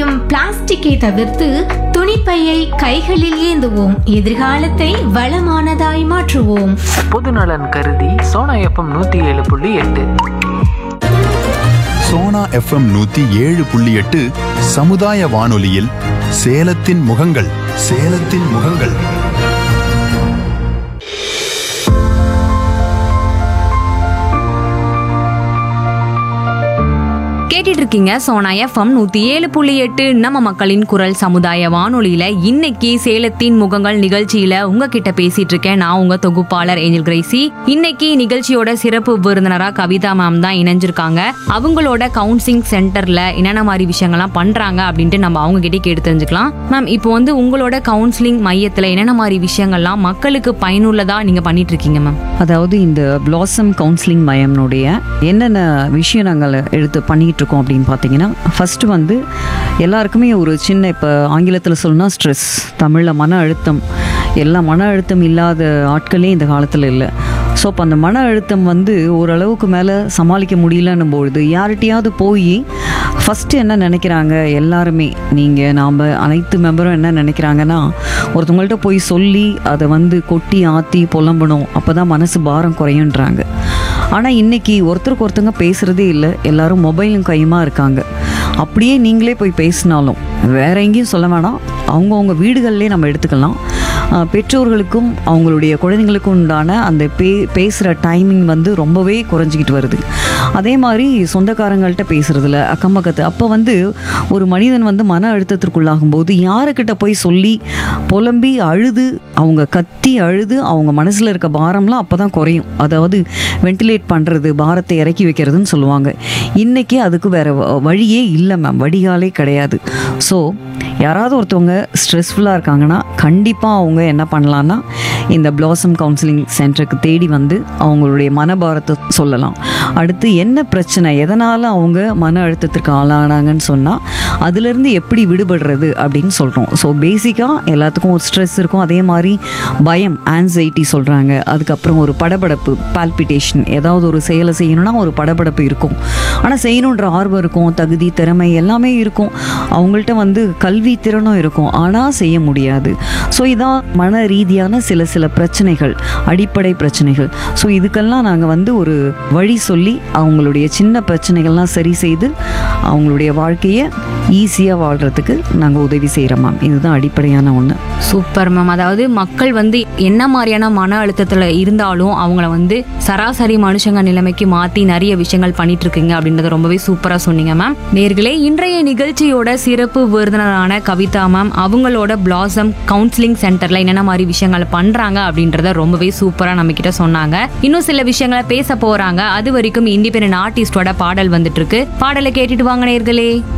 செய்யும் பிளாஸ்டிக்கை தவிர்த்து துணிப்பையை கைகளில் ஏந்துவோம் எதிர்காலத்தை வளமானதாய் மாற்றுவோம் பொதுநலன் கருதி சோனா எஃப்எம் நூற்றி ஏழு புள்ளி எட்டு சோனா எஃப்எம் நூத்தி ஏழு புள்ளி எட்டு சமுதாய வானொலியில் சேலத்தின் முகங்கள் சேலத்தின் முகங்கள் கேட்டுட்டு இருக்கீங்க சோனா எஃப்எம் நூத்தி ஏழு புள்ளி எட்டு நம்ம மக்களின் குரல் சமுதாய வானொலியில இன்னைக்கு சேலத்தின் முகங்கள் நிகழ்ச்சியில உங்ககிட்ட பேசிட்டு இருக்கேன் நான் உங்க தொகுப்பாளர் ஏஞ்சல் கிரேசி இன்னைக்கு நிகழ்ச்சியோட சிறப்பு விருந்தினரா கவிதா மேம் தான் இணைஞ்சிருக்காங்க அவங்களோட கவுன்சிலிங் சென்டர்ல என்னென்ன மாதிரி விஷயங்கள்லாம் பண்றாங்க அப்படின்ட்டு நம்ம அவங்க கிட்டே கேட்டு தெரிஞ்சுக்கலாம் மேம் இப்போ வந்து உங்களோட கவுன்சிலிங் மையத்துல என்னென்ன மாதிரி விஷயங்கள்லாம் மக்களுக்கு பயனுள்ளதா நீங்க பண்ணிட்டு இருக்கீங்க மேம் அதாவது இந்த பிளாசம் கவுன்சிலிங் மையம்னுடைய என்னென்ன விஷயம் நாங்கள் எடுத்து பண்ணிகிட்டு இருக்கோம் அப்படின்னு பார்த்தீங்கன்னா ஃபஸ்ட்டு வந்து எல்லாருக்குமே ஒரு சின்ன இப்போ ஆங்கிலத்தில் சொல்லணும்னா ஸ்ட்ரெஸ் தமிழில் மன அழுத்தம் எல்லா மன அழுத்தம் இல்லாத ஆட்களே இந்த காலத்தில் இல்லை ஸோ அப்போ அந்த மன அழுத்தம் வந்து ஓரளவுக்கு மேலே சமாளிக்க முடியலன்னும் பொழுது யார்கிட்டயாவது போய் ஃபஸ்ட்டு என்ன நினைக்கிறாங்க எல்லாருமே நீங்கள் நாம் அனைத்து மெம்பரும் என்ன நினைக்கிறாங்கன்னா ஒருத்தவங்கள்ட்ட போய் சொல்லி அதை வந்து கொட்டி ஆற்றி புலம்பணும் அப்போ தான் மனசு பாரம் குறையுன்றாங்க ஆனால் இன்னைக்கு ஒருத்தருக்கு ஒருத்தங்க பேசுகிறதே இல்லை எல்லாரும் மொபைலும் கையுமா இருக்காங்க அப்படியே நீங்களே போய் பேசினாலும் வேற எங்கேயும் சொல்ல வேணாம் அவங்கவுங்க வீடுகள்லேயே நம்ம எடுத்துக்கலாம் ஆஹ் பெற்றோர்களுக்கும் அவங்களுடைய குழந்தைங்களுக்கும் உண்டான அந்த பே பேசுகிற டைமிங் வந்து ரொம்பவே குறைஞ்சிக்கிட்டு வருது அதே மாதிரி சொந்தக்காரங்கள்ட்ட பேசுறதுல அக்கம் பக்கத்து அப்போ வந்து ஒரு மனிதன் வந்து மன அழுத்தத்திற்குள்ளாகும் போது யாருக்கிட்ட போய் சொல்லி புலம்பி அழுது அவங்க கத்தி அழுது அவங்க மனசில் இருக்க பாரம்லாம் அப்போ தான் குறையும் அதாவது வென்டிலேட் பண்ணுறது பாரத்தை இறக்கி வைக்கிறதுன்னு சொல்லுவாங்க இன்றைக்கி அதுக்கு வேற வ- வழியே இல்லை மேம் வடிகாலே கிடையாது ஸோ யாராவது ஒருத்தவங்க ஸ்ட்ரெஸ்ஃபுல்லாக இருக்காங்கன்னா கண்டிப்பாக அவங்க என்ன பண்ணலான்னா இந்த பிளாசம் கவுன்சிலிங் சென்டருக்கு தேடி வந்து அவங்களுடைய மனபாரத்தை சொல்லலாம் அடுத்து என்ன பிரச்சனை எதனால் அவங்க மன அழுத்தத்திற்கு ஆளானாங்கன்னு சொன்னால் அதுலேருந்து எப்படி விடுபடுறது அப்படின்னு சொல்கிறோம் ஸோ பேசிக்காக எல்லாத்துக்கும் ஒரு ஸ்ட்ரெஸ் இருக்கும் அதே மாதிரி பயம் ஆன்சைட்டி சொல்கிறாங்க அதுக்கப்புறம் ஒரு படபடப்பு பால்பிட்டேஷன் ஏதாவது ஒரு செயலை செய்யணும்னா ஒரு படபடப்பு இருக்கும் ஆனால் செய்யணுன்ற ஆர்வம் இருக்கும் தகுதி திறமை எல்லாமே இருக்கும் அவங்கள்ட்ட வந்து கல்வி திறனும் இருக்கும் ஆனால் செய்ய முடியாது ஸோ இதான் மன ரீதியான சில சில பிரச்சனைகள் அடிப்படை பிரச்சனைகள் ஸோ இதுக்கெல்லாம் நாங்கள் வந்து ஒரு வழி சொல்லி அவங்களுடைய சின்ன பிரச்சனைகள்லாம் சரி செய்து அவங்களுடைய வாழ்க்கையை ஈஸியாக வாழ்கிறதுக்கு நாங்கள் உதவி செய்கிறோம் மேம் இதுதான் அடிப்படையான ஒன்று சூப்பர் மேம் அதாவது மக்கள் வந்து என்ன மாதிரியான மன அழுத்தத்துல இருந்தாலும் அவங்கள வந்து சராசரி மனுஷங்க நிலைமைக்கு மாத்தி நிறைய விஷயங்கள் பண்ணிட்டு இருக்கீங்க அப்படின்றத ரொம்பவே சூப்பரா சொன்னீங்க மேம் நேர்களே இன்றைய நிகழ்ச்சியோட சிறப்பு விருந்தினரான கவிதா மேம் அவங்களோட பிளாசம் கவுன்சிலிங் சென்டர்ல என்னென்ன மாதிரி விஷயங்கள் பண்றாங்க அப்படின்றத ரொம்பவே சூப்பரா நம்ம கிட்ட சொன்னாங்க இன்னும் சில விஷயங்களை பேச போறாங்க அது வரைக்கும் இண்டிபெண்டன்ட் ஆர்டிஸ்டோட பாடல் வந்துட்டு இருக்கு பாடலை கேட்டுட்டு வாங்க நேர்களே